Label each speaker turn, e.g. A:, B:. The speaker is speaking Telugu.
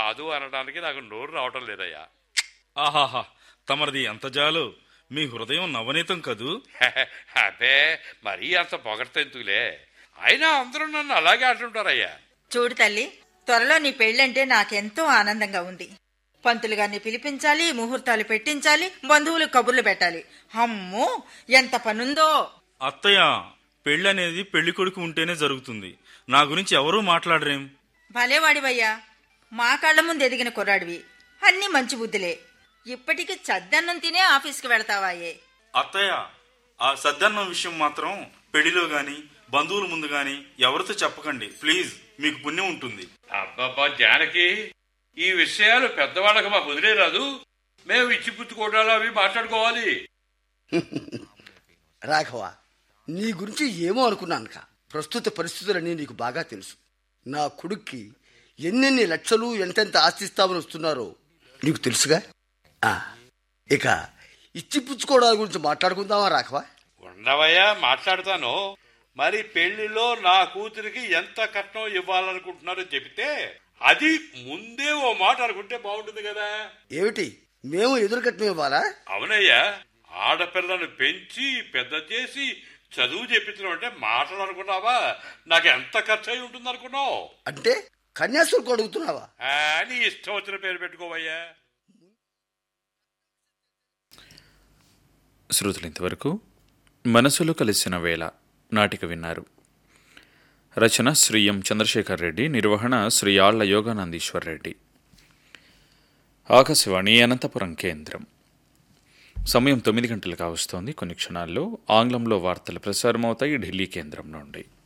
A: కాదు అనడానికి నాకు నోరు రావటం లేదయ్యా
B: ఆహాహా తమరిది ఎంత జాలు మీ హృదయం నవనీతం కదూ
A: అబ్బే మరీ అంత పొగడతెందుకులే అయినా అందరూ నన్ను అలాగే అంటుంటారయ్యా
C: చూడు తల్లి త్వరలో నీ పెళ్ళంటే నాకెంతో ఆనందంగా ఉంది పంతులు గారిని పిలిపించాలి ముహూర్తాలు పెట్టించాలి బంధువులకు కబుర్లు పెట్టాలి అమ్మో ఎంత పనుందో
B: అత్తయ్య పెళ్ళి అనేది పెళ్లి కొడుకు ఉంటేనే జరుగుతుంది నా గురించి ఎవరూ మాట్లాడరేం
C: భలేవాడివయ్యా మా కళ్ళ ముందు ఎదిగిన కుర్రాడివి అన్నీ మంచి బుద్ధులే ఇప్పటికి చద్దన్నం తినే ఆఫీస్కి వెళతావాయే
B: అత్తయ్య ఆ సద్దన్నం విషయం మాత్రం పెళ్లిలో గాని బంధువుల ముందు గాని ఎవరితో చెప్పకండి ప్లీజ్ మీకు పుణ్యం ఉంటుంది
A: అబ్బబ్బా జానకి ఈ విషయాలు పెద్దవాళ్ళకి మాకు వదిలేరాదు మేము ఇచ్చి పుచ్చుకోవడాలు అవి మాట్లాడుకోవాలి
D: రాఘవ నీ గురించి ఏమో అనుకున్నాను కా ప్రస్తుత పరిస్థితులన్నీ నీకు బాగా తెలుసు నా కొడుక్కి ఎన్నెన్ని లక్షలు ఎంతెంత ఆస్తిస్తామని వస్తున్నారో నీకు తెలుసుగా ఆ, ఇక ఇచ్చిపుచ్చుకోవడాల గురించి మాట్లాడుకుందామా రాఘవ
A: ఉండవయ్యా మాట్లాడతాను మరి పెళ్లిలో నా కూతురికి ఎంత కట్నం ఇవ్వాలనుకుంటున్నారో చెబితే అది ముందే ఓ మాట అనుకుంటే బాగుంటుంది కదా
D: ఏమిటి మేము ఎదురుకట్నం ఇవ్వాలా
A: అవునయ్యా ఆడపిల్లను పెంచి పెద్ద చేసి చదువు చెప్పించడం అంటే మాటలు అనుకున్నావా నాకు ఎంత ఖర్చు అయి ఉంటుంది అనుకున్నావు
D: అంటే కన్యాశుల్కం అడుగుతున్నావా
A: నీ ఇష్టం వచ్చిన పేరు పెట్టుకోవయ్యా
E: శ్రోతలు ఇంతవరకు మనసులో కలిసిన వేళ నాటిక విన్నారు రచన శ్రీ ఎం చంద్రశేఖర్ రెడ్డి నిర్వహణ శ్రీ ఆళ్ల యోగానందీశ్వర్ రెడ్డి ఆకాశవాణి అనంతపురం కేంద్రం సమయం తొమ్మిది గంటలు కావస్తోంది కొన్ని క్షణాల్లో ఆంగ్లంలో వార్తలు ప్రసారమవుతాయి ఢిల్లీ కేంద్రం నుండి